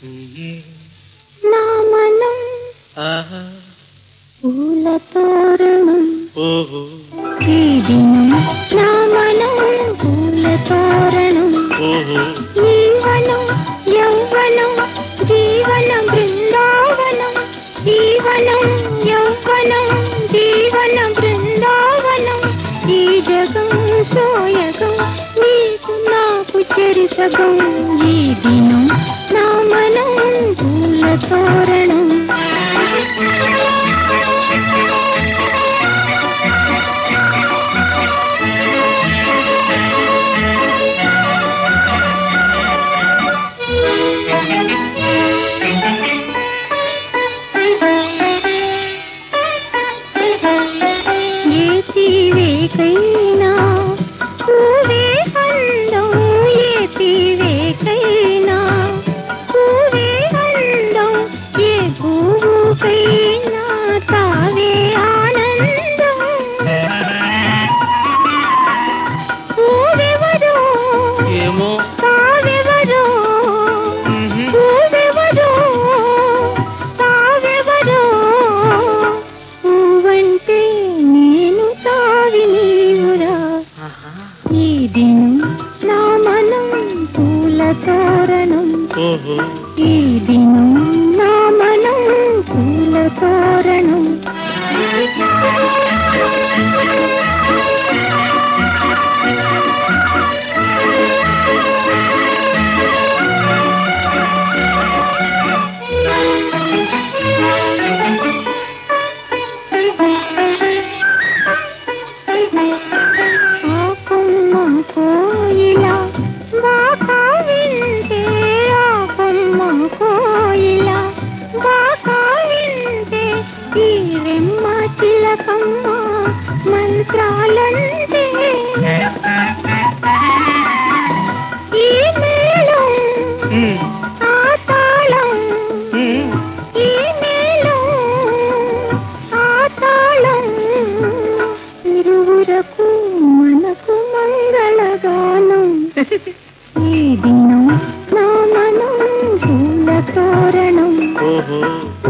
నా మనం ఆహా పూల తోరణం ఓహో ఈ దినం నా మనం పూల తోరణం ఓహో జీవనం యౌవనం జీవన బృందావనం జీవనం యౌవనం జీవన బృందావనం ఈ జగం సోయగం నీకు నాకు చెరిసగం ఈ దినం నా మనం పూల తోరణం ఏ తీవేకైనా పూవే అందం ఏ తీవేకైనా పూవే అందం ఏ పువ్వుకైనా తావే ఆనందం పూవెవరో ఏమో తావెవరో మ్మ్. పూవెవరో తావెవరో పువ్వంటే నేను తావి నీవురా ఆహా. ఈ దినం నా మనం పూల తోరణం ఓహో ఈ దినం నా మనం పూల తోరణం ఆ కొమ్మ కోయిలా బాకా వింటే ఆ కొమ్మ కోయిలా బాకా వింటే ఈ రెమ్మ చిలకమ్మ మంత్రాలంటే ఈ మేళం మ్మ్. ఆ తాళం మ్మ్. ఈ మేళం ఆ తాళం ఇరువురకు మనకు మంగళగానం ఈ దినం నా మనం పూల తోరణం ఓహో